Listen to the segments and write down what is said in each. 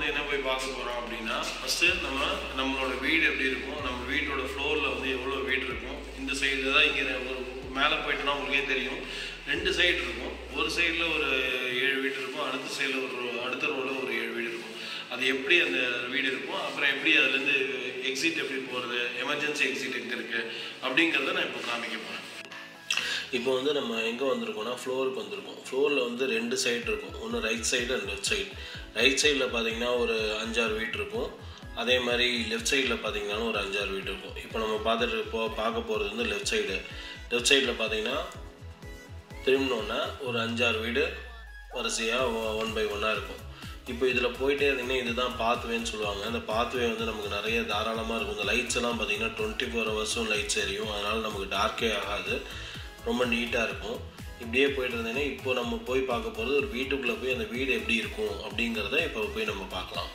வந்து என்ன போய் பார்க்க போகிறோம் அப்படின்னா ஃபஸ்ட்டு நம்ம நம்மளோட வீடு எப்படி இருக்கும் நம்ம வீட்டோட ஃப்ளோரில் வந்து எவ்வளோ வீடு இருக்கும் இந்த சைடு தான் இங்கே ஒரு மேலே போயிட்டோன்னா உங்களுக்கே தெரியும் ரெண்டு சைடு இருக்கும் ஒரு சைடில் ஒரு ஏழு வீடு இருக்கும் அடுத்த சைடில் ஒரு row- அடுத்த ரோவில் ஒரு ஏழு வீடு இருக்கும் அது எப்படி அந்த வீடு இருக்கும் அப்புறம் எப்படி அதுலேருந்து எக்ஸிட் எப்படி போகிறது எமர்ஜென்சி எக்ஸிட் எங்கே இருக்குது அப்படிங்கிறத நான் இப்போ காமிக்க போகிறேன் இப்போ வந்து நம்ம எங்கே வந்திருக்கோம்னா ஃப்ளோருக்கு வந்திருக்கோம் ஃப்ளோரில் வந்து ரெண்டு சைடு இருக்கும் ஒன்று right side and left side right சைடில் பார்த்தீங்கன்னா ஒரு அஞ்சாறு வீடு இருக்கும் அதே மாதிரி லெஃப்ட் சைடில் பார்த்தீங்கன்னாலும் ஒரு அஞ்சாறு வீடு இருக்கும் இப்போ நம்ம பார்த்துட்டு போ பார்க்க போகிறது வந்து லெஃப்ட் சைடு லெஃப்ட் சைடில் பார்த்தீங்கன்னா திரும்பினோன்னா ஒரு அஞ்சாறு வீடு வரிசையாக ஒன் பை ஒன்னாக இருக்கும் இப்போ இதில் போயிட்டே இருந்தீங்கன்னா இதுதான் பாத்வேன்னு சொல்லுவாங்க அந்த பாத்வே வந்து நமக்கு நிறைய தாராளமாக இருக்கும் இந்த லைட்ஸ் எல்லாம் பார்த்தீங்கன்னா டுவெண்ட்டி ஃபோர் ஹவர்ஸும் லைட்ஸ் எரியும் அதனால் நமக்கு டார்க்கே ஆகாது ரொம்ப நீட்டாக இருக்கும் இப்படியே போயிட்டு இருந்தீங்கன்னா இப்போ நம்ம போய் பார்க்க போகிறது ஒரு வீட்டுக்குள்ளே போய் அந்த வீடு எப்படி இருக்கும் அப்படிங்கிறத இப்போ போய் நம்ம பார்க்கலாம்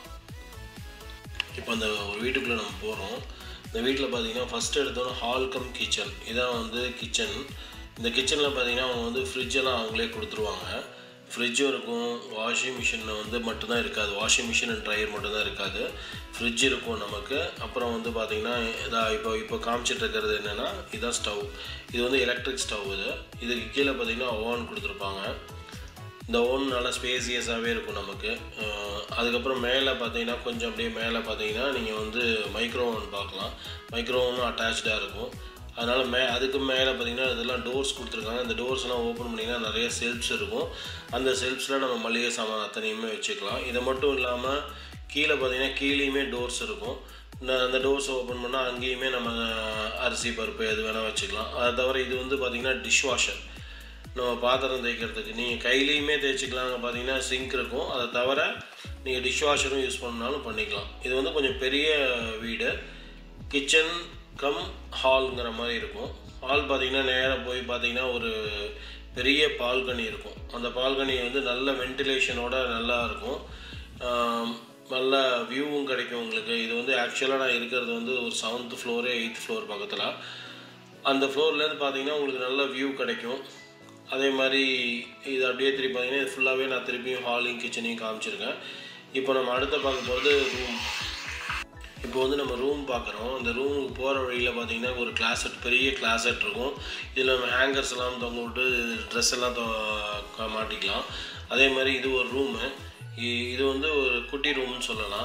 இப்போ அந்த ஒரு வீட்டுக்குள்ளே நம்ம போகிறோம் இந்த வீட்டில் பார்த்தீங்கன்னா ஃபஸ்ட்டு எடுத்தோன்னா ஹால் கம் கிச்சன் இதான் வந்து கிச்சன் இந்த கிச்சனில் பார்த்தீங்கன்னா அவங்க வந்து ஃப்ரிட்ஜெல்லாம் அவங்களே கொடுத்துருவாங்க ஃப்ரிட்ஜும் இருக்கும் வாஷிங் மிஷினில் வந்து மட்டும்தான் இருக்காது வாஷிங் மிஷின் அண்ட் ட்ரையர் மட்டும்தான் இருக்காது ஃப்ரிட்ஜ் இருக்கும் நமக்கு அப்புறம் வந்து பார்த்திங்கன்னா இதா இப்போ இப்போ காமிச்சிட்டு இருக்கிறது என்னென்னா இதுதான் ஸ்டவ் இது வந்து எலக்ட்ரிக் ஸ்டவ் இது இதுக்கு கீழே பார்த்தீங்கன்னா ஓவன் கொடுத்துருப்பாங்க இந்த ஓன் நல்லா ஸ்பேசியஸாகவே இருக்கும் நமக்கு அஹ் அதுக்கப்புறம் மேலே பார்த்தீங்கன்னா கொஞ்சம் அப்படியே மேலே பார்த்தீங்கன்னா நீங்கள் வந்து மைக்ரோ ஓவன் பார்க்கலாம் மைக்ரோ ஓவனும் அட்டாச்சாக இருக்கும் அதனால் மே அதுக்கு மேலே பார்த்தீங்கன்னா இதெல்லாம் டோர்ஸ் கொடுத்துருக்காங்க இந்த டோர்ஸ்லாம் ஓப்பன் பண்ணிங்கன்னா நிறைய செல்ஃப்ஸ் இருக்கும் அந்த செல்ஃப்ஸில் நம்ம மளிகை சாமான் அத்தனையுமே வச்சுக்கலாம் இது மட்டும் இல்லாமல் கீழே பார்த்தீங்கன்னா கீழேயுமே டோர்ஸ் இருக்கும் இந்த- அந்த டோர்ஸ் ஓப்பன் பண்ணால் அங்கேயுமே நம்ம அரிசி பருப்பு எது வேணால் வச்சுக்கலாம் அதை தவிர இது வந்து பார்த்திங்கன்னா டிஷ் வாஷர் நம்ம பாத்திரம் தேய்க்கிறதுக்கு நீங்கள் கையிலையுமே தேய்ச்சிக்கலாங்க பார்த்தீங்கன்னா சிங்க் இருக்கும் அதை தவிர நீங்கள் டிஷ் வாஷரும் யூஸ் பண்ணாலும் பண்ணிக்கலாம் இது வந்து கொஞ்சம் பெரிய வீடு கிச்சன் கம் ஹால்ங்கிற மாதிரி இருக்கும் ஹால் பார்த்தீங்கன்னா நேராக போய் பார்த்தீங்கன்னா ஒரு பெரிய பால்கனி இருக்கும் அந்த பால்கனி வந்து நல்ல வென்டிலேஷனோட நல்லா இருக்கும் ஆம், நல்ல வியூவும் கிடைக்கும் உங்களுக்கு இது வந்து ஆக்சுவலாக நான் இருக்கிறது வந்து ஒரு செவன்த் ஃப்ளோரு எயித் ஃப்ளோர் பக்கத்தில் அந்த ஃப்ளோர்லேருந்து பார்த்தீங்கன்னா உங்களுக்கு நல்ல வியூ கிடைக்கும் அதே மாதிரி இது அப்படியே திருப்பி பார்த்தீங்கன்னா இது ஃபுல்லாகவே நான் திருப்பியும் ஹாலையும் கிச்சனையும் காமிச்சிருக்கேன் இப்போ நம்ம அடுத்த பார்க்க போகிறது ரூம் இப்போ வந்து நம்ம ரூம் பார்க்குறோம் இந்த ரூமுக்கு போகிற வழியில் பார்த்தீங்கன்னா ஒரு கிளாசெட் பெரிய கிளாசெட் இருக்கும் இதில் நம்ம ஹேங்கர்ஸ் எல்லாம் தொங்க விட்டு ட்ரெஸ் எல்லாம் தொ க- மாட்டிக்கலாம் அதே மாதிரி இது ஒரு ரூமு இது வந்து ஒரு குட்டி ரூம்னு சொல்லலாம்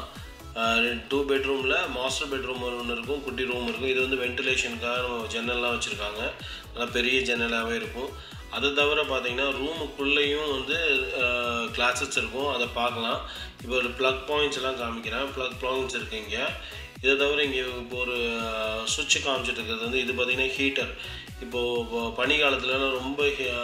டூ பெட்ரூமில் மாஸ்டர் பெட்ரூம் ஒன்று இருக்கும் குட்டி ரூம் இருக்கும் இது வந்து வென்டிலேஷனுக்காக நம்ம ஜன்னல்லாம் வச்சுருக்காங்க நல்லா பெரிய ஜன்னலாகவே இருக்கும் அதை தவிர பார்த்தீங்கன்னா ரூமுக்குள்ளேயும் வந்து கிளாஸஸ் இருக்கும் அதை பார்க்கலாம் இப்போ ஒரு ப்ளக் பாயிண்ட்ஸ் எல்லாம் காமிக்கிறேன் ப்ளக் பாயிண்ட்ஸ் இருக்கு இங்கே இதை தவிர இங்கே இப்போ ஒரு சுவிட்ச் காமிச்சிட்டு இருக்கிறது வந்து இது பார்த்தீங்கன்னா ஹீட்டர் இப்போது பனி காலத்துலலாம் ரொம்ப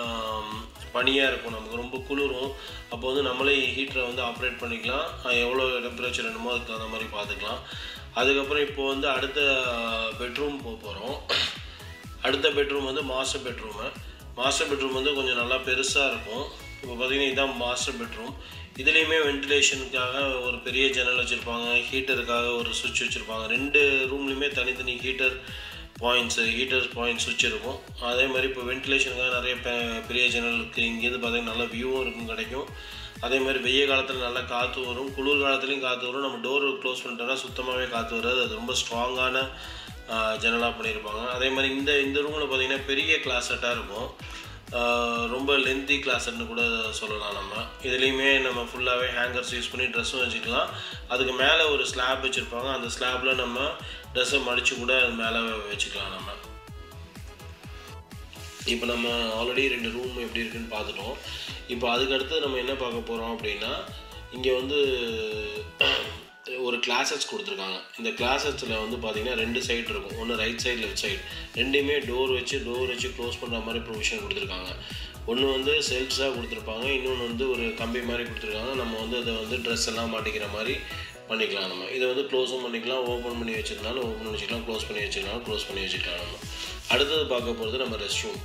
பனியாக இருக்கும் நமக்கு ரொம்ப குளிரும் அப்போ வந்து நம்மளே ஹீட்டரை வந்து ஆப்ரேட் பண்ணிக்கலாம் அஹ் எவ்வளோ டெம்பரேச்சர் வேணுமோ அதுக்கு தகுந்த மாதிரி பார்த்துக்கலாம் அதுக்கப்புறம் இப்போ வந்து அடுத்த பெட்ரூம் போக போகிறோம் அடுத்த பெட்ரூம் வந்து மாஸ்டர் பெட்ரூமு மாஸ்டர் பெட்ரூம் வந்து கொஞ்சம் நல்லா பெருசாக இருக்கும் இப்போ பார்த்தீங்கன்னா இதுதான் மாஸ்டர் பெட்ரூம் இதுலேயுமே வென்டிலேஷனுக்காக ஒரு பெரிய ஜன்னல் வச்சுருப்பாங்க ஹீட்டருக்காக ஒரு சுவிட்ச் வச்சுருப்பாங்க ரெண்டு ரூம்லேயுமே தனித்தனி ஹீட்டர் பாயிண்ட்ஸ் ஹீட்டர் பாயிண்ட் சுவிட்ச் இருக்கும் அதே மாதிரி இப்போ வென்டிலேஷனுக்காக நிறைய பெ- பெரிய ஜன்னல் இருக்குது இங்கேருந்து பார்த்தீங்கன்னா நல்ல வியூவும் இருக்கும் கிடைக்கும் அதே மாதிரி வெய்ய காலத்தில் நல்லா காற்று வரும் குளிர் காலத்துலேயும் காற்று வரும் நம்ம டோர் க்ளோஸ் பண்ணிட்டோம்னா சுத்தமாகவே காற்று வராது அது ரொம்ப ஸ்ட்ராங்கான ஜன்னலாக பண்ணியிருப்பாங்க அதே மாதிரி இந்த இந்த ரூமில் பார்த்தீங்கன்னா பெரிய கிளாஸட்டாக இருக்கும் ஆஹ் ரொம்ப லென்த்தி கிளாஸ்ன்னு கூட சொல்லலாம் நம்ம இதுலேயுமே நம்ம ஃபுல்லாகவே ஹேங்கர்ஸ் யூஸ் பண்ணி ட்ரெஸ்ஸும் வச்சுக்கலாம் அதுக்கு மேலே ஒரு ஸ்லாப் வச்சுருப்பாங்க அந்த ஸ்லாப்பில் நம்ம ட்ரெஸ்ஸை மடித்து கூட அது மேலே வச்சுக்கலாம் நம்ம இப்போ நம்ம ஆல்ரெடி ரெண்டு ரூம் எப்படி இருக்குன்னு பார்த்துட்டோம் இப்போ அதுக்கு அடுத்து நம்ம என்ன பார்க்க போகிறோம் அப்படின்னா இங்கே வந்து ஒரு கிளாஸஸ் கொடுத்துருக்காங்க இந்த கிளாஸஸில் வந்து பார்த்தீங்கன்னா ரெண்டு சைடு இருக்கும் ஒன்று ரைட் சைடு லெஃப்ட் சைடு ரெண்டுமே டோர் வச்சு டோர் வச்சு க்ளோஸ் பண்ணுற மாதிரி ப்ரொவிஷன் கொடுத்துருக்காங்க ஒன்று வந்து செல்ஃப்ஸாக கொடுத்துருப்பாங்க இன்னொன்று வந்து ஒரு கம்பி மாதிரி கொடுத்துருக்காங்க நம்ம வந்து அதை வந்து ட்ரெஸ் எல்லாம் மாட்டிக்கிற மாதிரி பண்ணிக்கலாம் நம்ம இதை வந்து க்ளோஸும் பண்ணிக்கலாம் ஓப்பன் பண்ணி வச்சிருந்தாலும் ஓப்பன் பண்ணி வச்சுக்கலாம் க்ளோஸ் பண்ணி வச்சுக்கலாம் க்ளோஸ் பண்ணி வச்சுக்கலாம் நம்ம அடுத்தது பார்க்க போகிறது நம்ம ரெஸ்ட் ரூம்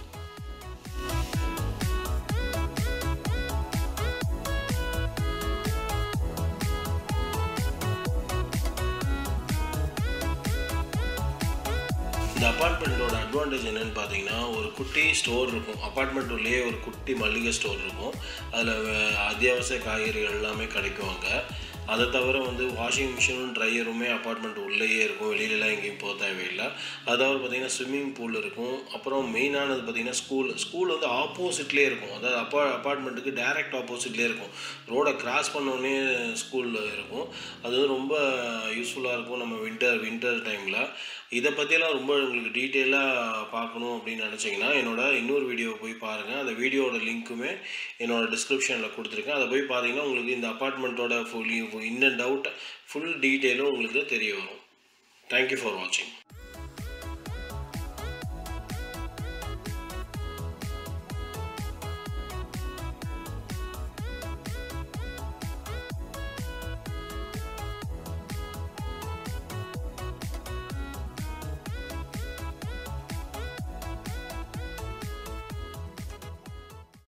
இந்த அப்பார்ட்மெண்ட்டோட அட்வான்டேஜ் என்னன்னு பார்த்தீங்கன்னா ஒரு குட்டி ஸ்டோர் இருக்கும் அப்பார்ட்மெண்ட் உள்ளேயே ஒரு குட்டி மளிகை ஸ்டோர் இருக்கும் அதில் அத்தியாவசிய காய்கறிகள் எல்லாமே கிடைக்கும் அங்கே அதை தவிர வந்து வாஷிங் மிஷினும் ட்ரையருமே அப்பார்ட்மெண்ட் உள்ளேயே இருக்கும் வெளியிலலாம் எங்கேயும் போக தேவையில்லை அது தவிர பார்த்தீங்கன்னா ஸ்விம்மிங் பூல் இருக்கும் அப்புறம் மெயினானது பார்த்தீங்கன்னா ஸ்கூல் ஸ்கூல் வந்து ஆப்போசிட்லேயே இருக்கும் அதாவது அப்பா அப்பார்ட்மெண்ட்டுக்கு டைரக்ட் ஆப்போசிட்லேயே இருக்கும் ரோடை கிராஸ் பண்ணோடனே ஸ்கூலில் இருக்கும் அது வந்து ரொம்ப யூஸ்ஃபுல்லாக இருக்கும் நம்ம வின்டர் வின்டர் டைமில் இதை பற்றியெல்லாம் ரொம்ப உங்களுக்கு டீட்டெயிலாக பார்க்கணும் அப்படின்னு நினச்சிங்கன்னா என்னோட இன்னொரு வீடியோவை போய் பாருங்கள் அந்த வீடியோவோட லிங்க்குமே என்னோட டிஸ்கிரிப்ஷனில் கொடுத்துருக்கேன் அதை போய் பார்த்தீங்கன்னா உங்களுக்கு இந்த அப்பார்ட்மெண்ட்டோட full in and out full டீட்டெயிலும் உங்களுக்கு தெரிய வரும் தேங்க்யூ ஃபார் வாட்சிங்